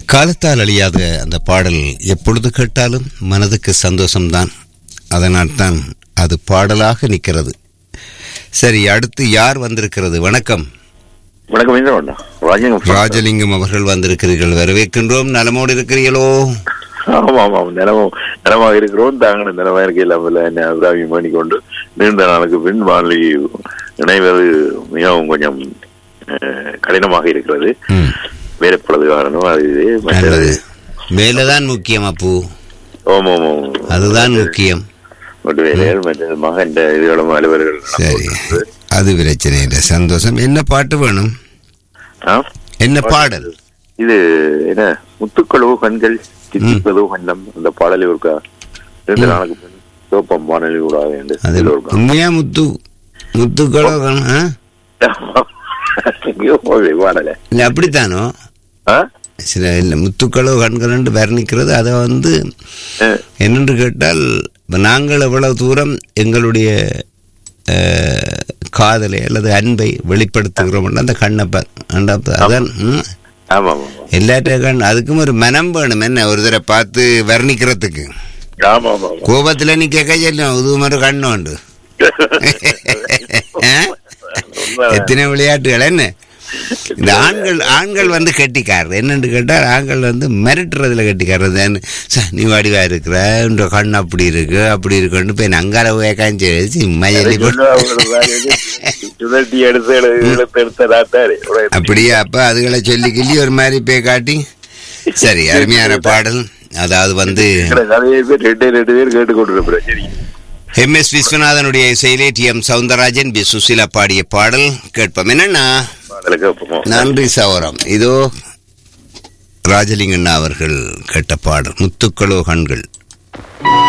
காலத்தால் அழியாத அந்த பாடல் எப்பொழுது கேட்டாலும் மனதுக்கு சந்தோஷம்தான் அதனால் தான் அது பாடலாக நிற்கிறது சரி அடுத்து யார் வந்திருக்கிறது வணக்கம் வணக்கம் என்ன பண்ணா ராஜன் ராஜலிங்கம் அவர்கள் வந்திருக்கிறீர்கள் வரவேற்கின்றோம் நலமோடு இருக்கிறீர்களோ ஆமா ஆமா நிலமும் நிலமாக இருக்கிறோம் தாங்களும் நிலமாக இருக்க இல்லாமல் என்ன அபிராமியம் பண்ணிக்கொண்டு நீண்ட நாளுக்கு பின் வானொலி இணைவது மிகவும் கொஞ்சம் அஹ், கடினமாக இருக்கிறது ம், வேலைப்படது காரணம் அது இது மற்றது நல்லது வேலைதான் முக்கியம் அப்பு ஓம் ஓம் ஓம் அதுதான் முக்கியம் மற்ற வேலைகள் மற்ற மகன் இதுகளும் அலுவலர்கள் சரி அது பிரச்சனை இல்லை சந்தோஷம் என்ன பாட்டு வேணும் ஆ? என்ன பாடல் இது என்ன முத்துக்களோ கண்கள் சித்திப்பதோ கண்டம் அந்த பாடலை ஒருக்கா ரெண்டு நாளுக்கு பின் சோப்பம் வானொலி கூடாது என்று அது இதுல ஒருக்கா உண்மையா முத்து முத்துக்களோ கண்- ஆ? எங்கேயோ போகுது பாடல இல்லை அப்படித்தானோ ஆ? சில இல்லை முத்துக்களோ கண்களண்டு வர்ணிக்கிறது அதை வந்து அஹ், என்னென்று கேட்டால் இப்ப நாங்கள் எவ்வளவு தூரம் எங்களுடைய அஹ், காதலை அல்லது அன்பை வெளிப்படுத்துகிறோம் அந்த கண்ணை பா- அந்த அப்ப அதான் ம், ஆமா ஆமா ஆமா. எல்லாற்ற கண் அதுக்கும் ஒரு மனம் வேணும் என்ன ஒரு தடவை பார்த்து வர்ணிக்கிறதுக்கு ஆமா ஆமா ஆமா. கோபத்தில் நீ கேட்க சொல்லும் இது ஒரு கண்ணு உண்டு ஆ? உண்மைதான். எத்தனை விளையாட்டுகள் என்ன இந்த ஆண்கள் ஆண்கள் வந்து கெட்டிக்காரர் என்னன்னு கேட்டால் ஆண்கள் வந்து மிரட்டுறதுல கெட்டிக்காரர் தான் சார் நீ வடிவா இருக்கிற உன்ற கண் அப்படி இருக்கு அப்படி இருக்குன்னு போய் அங்கால போய் காஞ்சி மயலி சொல்லுவா, ஒரு மாதிரி இது, சுழட்டி எடுத்து எழு- இழுத்து எடுத்து ராத்தாரு. ஒரு அப்படியே அப்ப அதுகளை சொல்லி கிள்ளி ஒரு மாதிரி போய் காட்டி சரி அருமையான பாடல் அதாவது வந்து இருக்கிற கதையை போய் ரெண்டே ரெண்டு பேர் கேட்டு கொண்டிருக்கிறேன் சரி எம் எஸ் விஸ்வநாதனுடைய இசையிலே T M Soundararajan P Susheela பாடிய பாடல் கேட்போம் என்னன்னா பாடலை கேட்போம் நன்றி சௌரம் இதோ ராஜலிங்கண்ணா அவர்கள் கேட்ட பாடல் முத்துக்களோ கண்கள்